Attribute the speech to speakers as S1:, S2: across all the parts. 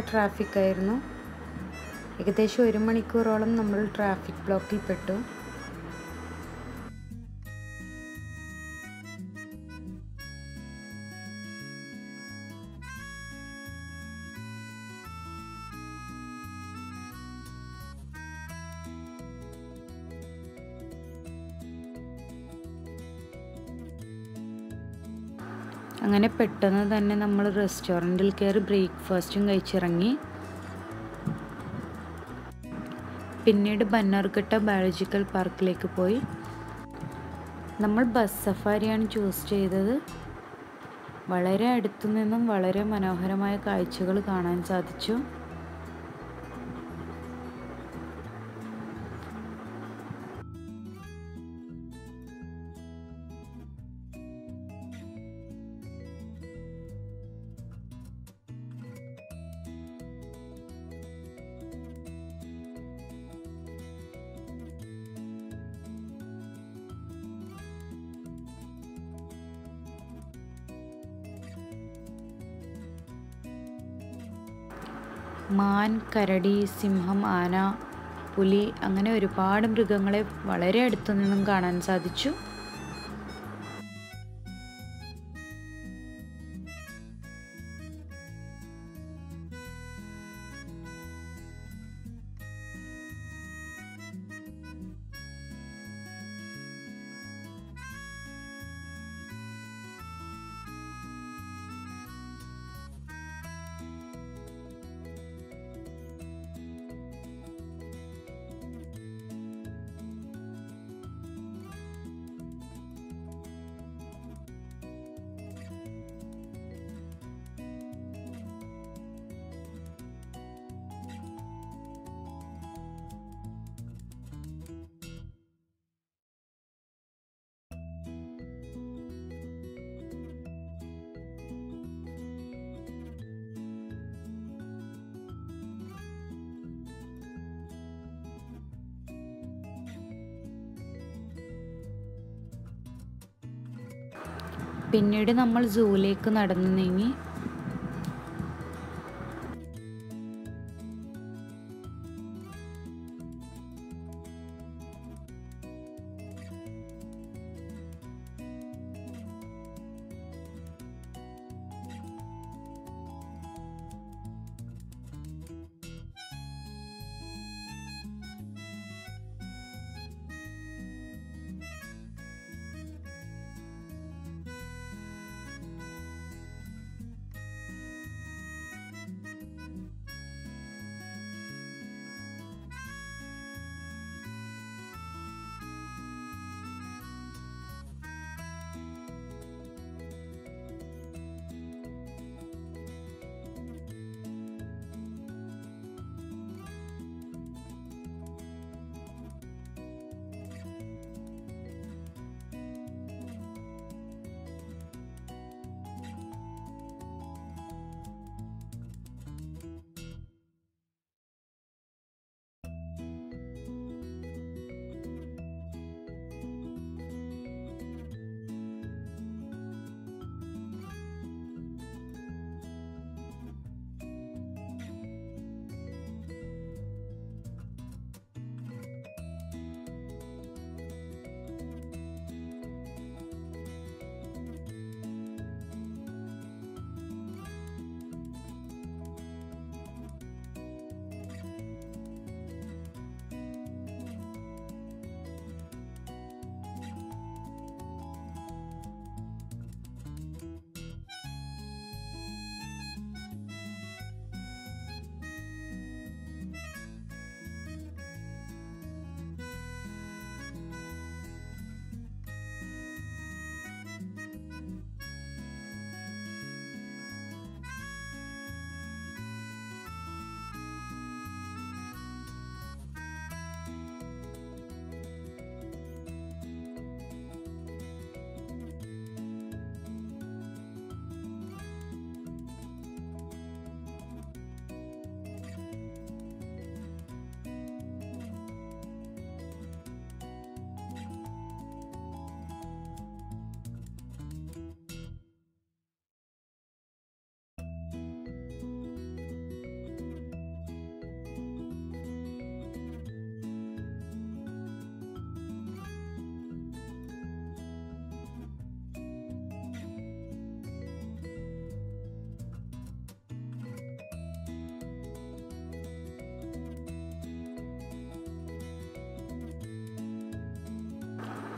S1: traffic ആയിരുന്നു ഏകദേശം ഒരു മണിക്കൂറോളം നമ്മൾ ട്രാഫിക് ബ്ലോക്കിൽ പെട്ടു അങ്ങനെ പെട്ടെന്ന് തന്നെ നമ്മൾ റെസ്റ്റോറൻറ്റിൽ കയറി ബ്രേക്ക്ഫാസ്റ്റും കഴിച്ചിറങ്ങി പിന്നീട് ബന്നർഘട്ട ബയോളജിക്കൽ പാർക്കിലേക്ക് പോയി നമ്മൾ ബസ് സഫാരിയാണ് ചൂസ് ചെയ്തത് വളരെ അടുത്തു നിന്നും വളരെ മനോഹരമായ കാഴ്ചകൾ കാണാൻ സാധിച്ചു മാൻ കരടി സിംഹം ആന പുലി അങ്ങനെ ഒരുപാട് മൃഗങ്ങളെ വളരെ അടുത്തു നിന്നും കാണാൻ സാധിച്ചു പിന്നീട് നമ്മൾ സൂവിലേക്ക് നടന്നു നീങ്ങി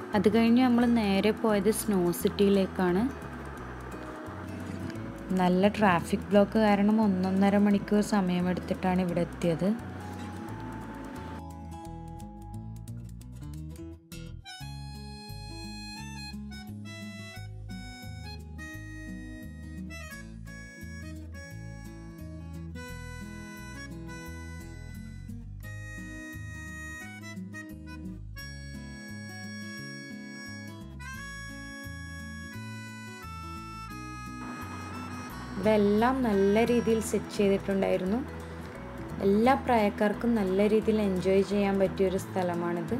S1: അത് കഴിഞ്ഞ് നമ്മൾ നേരെ പോയത് സ്നോ സിറ്റിയിലേക്കാണ് നല്ല ട്രാഫിക് ബ്ലോക്ക് കാരണം ഒന്നൊന്നര മണിക്കൂർ സമയമെടുത്തിട്ടാണ് ഇവിടെ എത്തിയത് ഇവിടെ എല്ലാം നല്ല രീതിയിൽ സെറ്റ് ചെയ്തിട്ടുണ്ടായിരുന്നു എല്ലാ പ്രായക്കാർക്കും നല്ല രീതിയിൽ എൻജോയ് ചെയ്യാൻ പറ്റിയൊരു സ്ഥലമാണിത്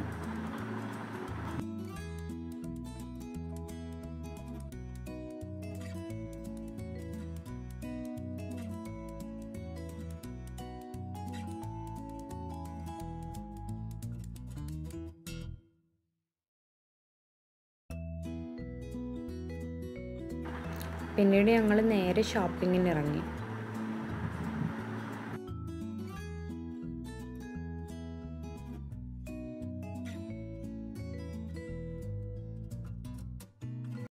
S1: പിന്നീട് ഞങ്ങൾ നേരെ ഷോപ്പിങ്ങിന് ഇറങ്ങി